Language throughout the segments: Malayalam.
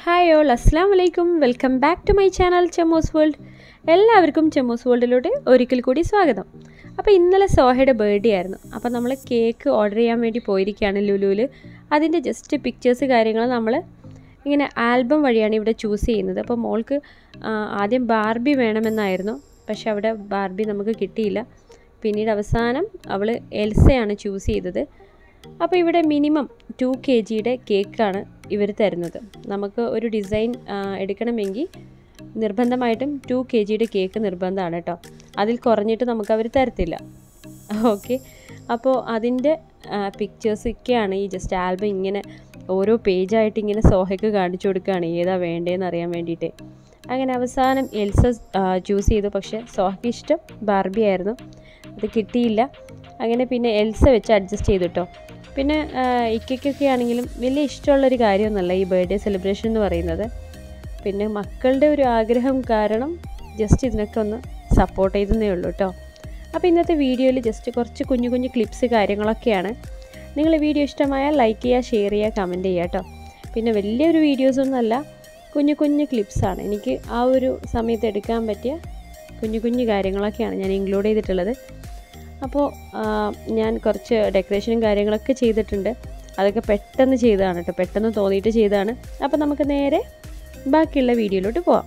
ഹായ് ഓൾ അസ്സാം വലൈക്കും welcome back to my channel ചെമ്മോസ് വേൾഡ് എല്ലാവർക്കും ചെമ്മോസ് വേൾഡിലൂടെ ഒരിക്കൽ കൂടി സ്വാഗതം അപ്പോൾ ഇന്നലെ സോഹയുടെ ബർത്ത്ഡേ ആയിരുന്നു അപ്പോൾ നമ്മൾ കേക്ക് ഓർഡർ ചെയ്യാൻ വേണ്ടി പോയിരിക്കുകയാണ് ലുലുവിൽ അതിൻ്റെ ജസ്റ്റ് പിക്ചേഴ്സ് കാര്യങ്ങൾ നമ്മൾ ഇങ്ങനെ ആൽബം വഴിയാണ് ഇവിടെ ചൂസ് ചെയ്യുന്നത് അപ്പോൾ മോൾക്ക് ആ, ആദ്യം ബാർബി വേണമെന്നായിരുന്നു പക്ഷെ അവിടെ ബാർബി നമുക്ക് കിട്ടിയില്ല പിന്നീട് അവസാനം അവൾ എൽസയാണ് ചൂസ് ചെയ്തത് അപ്പോൾ ഇവിടെ മിനിമം ടു കെ ജിയുടെ കേക്കാണ് ഇവർ തരുന്നത് നമുക്ക് ഒരു ഡിസൈൻ ആ, എടുക്കണമെങ്കിൽ നിർബന്ധമായിട്ടും ടു കെ ജിയുടെ കേക്ക് നിർബന്ധമാണ് കേട്ടോ അതിൽ കുറഞ്ഞിട്ട് നമുക്ക് അവർ തരത്തില്ല ഓക്കെ അപ്പോൾ അതിൻ്റെ പിക്ചേഴ്സൊക്കെയാണ് ഈ ജസ്റ്റ് ആൽബം ഇങ്ങനെ ഓരോ പേജായിട്ട് ഇങ്ങനെ സോഹയ്ക്ക് കാണിച്ചു കൊടുക്കുകയാണ് ഏതാ വേണ്ടതെന്ന് അറിയാൻ വേണ്ടിയിട്ട് അങ്ങനെ അവസാനം എൽസ ചൂസ് ചെയ്തു പക്ഷേ സോഹയ്ക്ക് ഇഷ്ടം ബാർബി ആയിരുന്നു അത് കിട്ടിയില്ല അങ്ങനെ പിന്നെ എൽസ വെച്ച് അഡ്ജസ്റ്റ് ചെയ്തു കേട്ടോ പിന്നെ ഇക്കൊക്കെ ആണെങ്കിലും വലിയ ഇഷ്ടമുള്ളൊരു കാര്യമൊന്നുമല്ല ഈ ബർത്ത്ഡേ സെലിബ്രേഷൻ എന്ന് പറയുന്നത് പിന്നെ മക്കളുടെ ഒരു ആഗ്രഹം കാരണം ജസ്റ്റ് ഇതിനൊക്കെ ഒന്ന് സപ്പോർട്ട് ചെയ്തതേ ഉള്ളൂ കേട്ടോ അപ്പോൾ ഇന്നത്തെ വീഡിയോയിൽ ജസ്റ്റ് കുറച്ച് കുഞ്ഞു കുഞ്ഞു ക്ലിപ്സ് കാര്യങ്ങളൊക്കെയാണ് നിങ്ങൾ വീഡിയോ ഇഷ്ടമായാൽ ലൈക്ക് ചെയ്യുക ഷെയർ ചെയ്യുക കമൻറ്റ് ചെയ്യുക കേട്ടോ പിന്നെ വലിയൊരു വീഡിയോസൊന്നുമല്ല കുഞ്ഞു കുഞ്ഞു ക്ലിപ്സാണ് എനിക്ക് ആ ഒരു സമയത്ത് എടുക്കാൻ പറ്റിയ കുഞ്ഞു കുഞ്ഞു കാര്യങ്ങളൊക്കെയാണ് ഞാൻ ഇൻക്ലൂഡ് ചെയ്തിട്ടുള്ളത് അപ്പോൾ ആ, ഞാൻ കുറച്ച് ഡെക്കറേഷനും കാര്യങ്ങളൊക്കെ ചെയ്തിട്ടുണ്ട് അതൊക്കെ പെട്ടെന്ന് ചെയ്തതാണ് കേട്ടോ പെട്ടെന്ന് തോന്നിയിട്ട് ചെയ്തതാണ് അപ്പോൾ നമുക്ക് നേരെ ബാക്കിയുള്ള വീഡിയോയിലോട്ട് പോവാം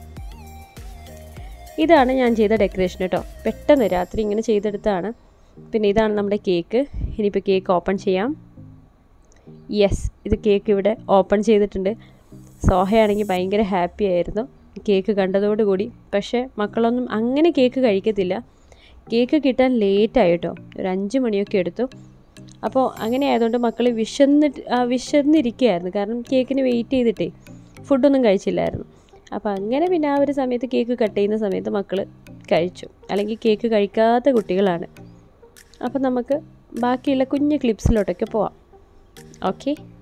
ഇതാണ് ഞാൻ ചെയ്ത ഡെക്കറേഷൻ കേട്ടോ പെട്ടെന്ന് രാത്രി ഇങ്ങനെ ചെയ്തെടുത്താണ് പിന്നെ ഇതാണ് നമ്മുടെ കേക്ക് ഇനിയിപ്പോൾ കേക്ക് ഓപ്പൺ ചെയ്യാം യെസ് ഇത് കേക്ക് ഇവിടെ ഓപ്പൺ ചെയ്തിട്ടുണ്ട് സോഹയാണെങ്കിൽ ഭയങ്കര ഹാപ്പി ആയിരുന്നു കേക്ക് കണ്ടതോടുകൂടി പക്ഷേ മക്കളൊന്നും അങ്ങനെ കേക്ക് കഴിക്കത്തില്ല കേക്ക് കിട്ടാൻ ലേറ്റായി കേട്ടോ ഒരു അഞ്ച് മണിയൊക്കെ എടുത്തു അപ്പോൾ അങ്ങനെ ആയതുകൊണ്ട് മക്കൾ വിശന്നിട്ട് ആ, വിശന്നിരിക്കുകയായിരുന്നു കാരണം കേക്കിന് വെയിറ്റ് ചെയ്തിട്ടേ ഫുഡൊന്നും കഴിച്ചില്ലായിരുന്നു അപ്പോൾ അങ്ങനെ പിന്നെ ആ ഒരു സമയത്ത് കേക്ക് കട്ട് ചെയ്യുന്ന സമയത്ത് മക്കൾ കഴിച്ചു അല്ലെങ്കിൽ കേക്ക് കഴിക്കാത്ത കുട്ടികളാണ് അപ്പോൾ നമുക്ക് ബാക്കിയുള്ള കുഞ്ഞു ക്ലിപ്സിലോട്ടൊക്കെ പോവാം ഓക്കെ